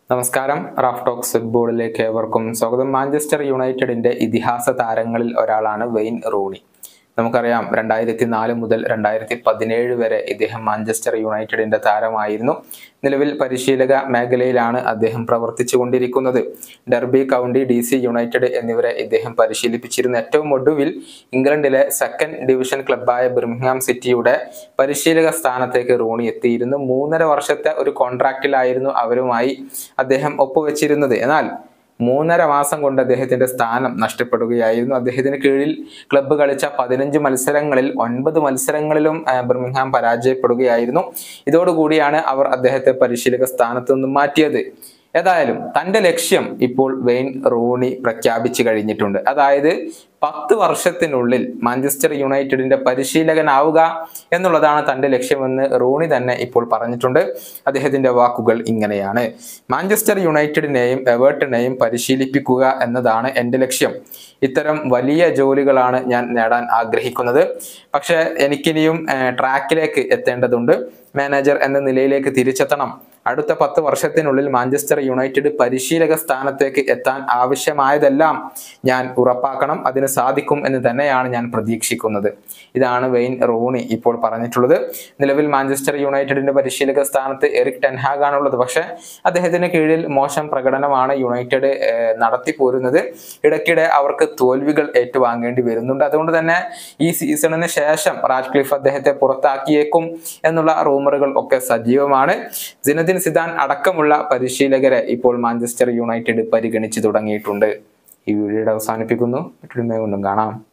നമസ്കാരം Raf talks ഫുട്ബോളിലേക്ക് ഏവർക്കും സ്വാഗതം മാഞ്ചസ്റ്റർ യുണൈറ്റഡിന്റെ ഇതിഹാസ താരങ്ങളിൽ ഒരാളാണ് വെയിൻ റൂണി നമുക്കറിയാം രണ്ടായിരത്തി നാല് മുതൽ രണ്ടായിരത്തി പതിനേഴ് വരെ ഇദ്ദേഹം മാഞ്ചസ്റ്റർ യുണൈറ്റഡിന്റെ താരമായിരുന്നു നിലവിൽ പരിശീലക മേഖലയിലാണ് അദ്ദേഹം പ്രവർത്തിച്ചു കൊണ്ടിരിക്കുന്നത് Derby County D C United എന്നിവരെ ഇദ്ദേഹം പരിശീലിപ്പിച്ചിരുന്നു ഏറ്റവും ഒടുവിൽ ഇംഗ്ലണ്ടിലെ സെക്കൻഡ് ഡിവിഷൻ ക്ലബ്ബായ ബിർമിംഗ്ഹാം സിറ്റിയുടെ പരിശീലക സ്ഥാനത്തേക്ക് റൂണി എത്തിയിരുന്നു മൂന്നര വർഷത്തെ ഒരു കോൺട്രാക്റ്റിലായിരുന്നു അവരുമായി അദ്ദേഹം ഒപ്പുവെച്ചിരുന്നത് എന്നാൽ മൂന്നര മാസം കൊണ്ട് അദ്ദേഹത്തിന്റെ സ്ഥാനം നഷ്ടപ്പെടുകയായിരുന്നു അദ്ദേഹത്തിന് കീഴിൽ ക്ലബ്ബ് കളിച്ച പതിനഞ്ച് മത്സരങ്ങളിൽ ഒൻപത് മത്സരങ്ങളിലും ആ, ബിർമിംഗ്ഹാം പരാജയപ്പെടുകയായിരുന്നു ഇതോടുകൂടിയാണ് അവർ അദ്ദേഹത്തെ പരിശീലക സ്ഥാനത്ത് നിന്നും മാറ്റിയത് ഏതായാലും തന്റെ ലക്ഷ്യം ഇപ്പോൾ വെയിൻ റൂണി പ്രഖ്യാപിച്ചു കഴിഞ്ഞിട്ടുണ്ട് അതായത് പത്ത് വർഷത്തിനുള്ളിൽ മാഞ്ചസ്റ്റർ യുണൈറ്റഡിന്റെ പരിശീലകനാവുക എന്നുള്ളതാണ് തന്റെ ലക്ഷ്യമെന്ന് റൂണി തന്നെ ഇപ്പോൾ പറഞ്ഞിട്ടുണ്ട് അദ്ദേഹത്തിന്റെ വാക്കുകൾ ഇങ്ങനെയാണ് മാഞ്ചസ്റ്റർ യുണൈറ്റഡിനെയും എവേർട്ടിനെയും പരിശീലിപ്പിക്കുക എന്നതാണ് എൻ്റെ ലക്ഷ്യം ഇത്തരം വലിയ ജോലികളാണ് ഞാൻ നേടാൻ ആഗ്രഹിക്കുന്നത് പക്ഷേ എനിക്കിനിയും ഏഹ്, ട്രാക്കിലേക്ക് എത്തേണ്ടതുണ്ട് മാനേജർ എന്ന നിലയിലേക്ക് തിരിച്ചെത്തണം അടുത്ത പത്ത് വർഷത്തിനുള്ളിൽ മാഞ്ചസ്റ്റർ യുണൈറ്റഡ് പരിശീലക സ്ഥാനത്തേക്ക് എത്താൻ ആവശ്യമായതെല്ലാം ഞാൻ ഉറപ്പാക്കണം അതിന് സാധിക്കും എന്ന് തന്നെയാണ് ഞാൻ പ്രതീക്ഷിക്കുന്നത് ഇതാണ് വെയിൻ റൂണി ഇപ്പോൾ പറഞ്ഞിട്ടുള്ളത് നിലവിൽ മാഞ്ചസ്റ്റർ യുണൈറ്റഡിന്റെ പരിശീലക സ്ഥാനത്ത് എറിക് ടെൻഹാഗ് ആണുള്ളത് പക്ഷേ അദ്ദേഹത്തിന് കീഴിൽ മോശം പ്രകടനമാണ് യുണൈറ്റഡ് ഏഹ്, നടത്തി പോരുന്നത് ഇടയ്ക്കിടെ അവർക്ക് തോൽവികൾ ഏറ്റുവാങ്ങേണ്ടി വരുന്നുണ്ട് അതുകൊണ്ട് തന്നെ ഈ സീസണിന് ശേഷം റാഡ്ക്ലിഫ് അദ്ദേഹത്തെ പുറത്താക്കിയേക്കും എന്നുള്ള റൂമറുകൾ ഒക്കെ സജീവമാണ് സിനദിൻ സിദാൻ അടക്കമുള്ള പരിശീലകരെ ഇപ്പോൾ മാഞ്ചസ്റ്റർ യുണൈറ്റഡ് പരിഗണിച്ചു തുടങ്ങിയിട്ടുണ്ട് ഈ വീഡിയോയുടെ അവസാനിപ്പിക്കുന്നു മറ്റൊരു കൊണ്ടും കാണാം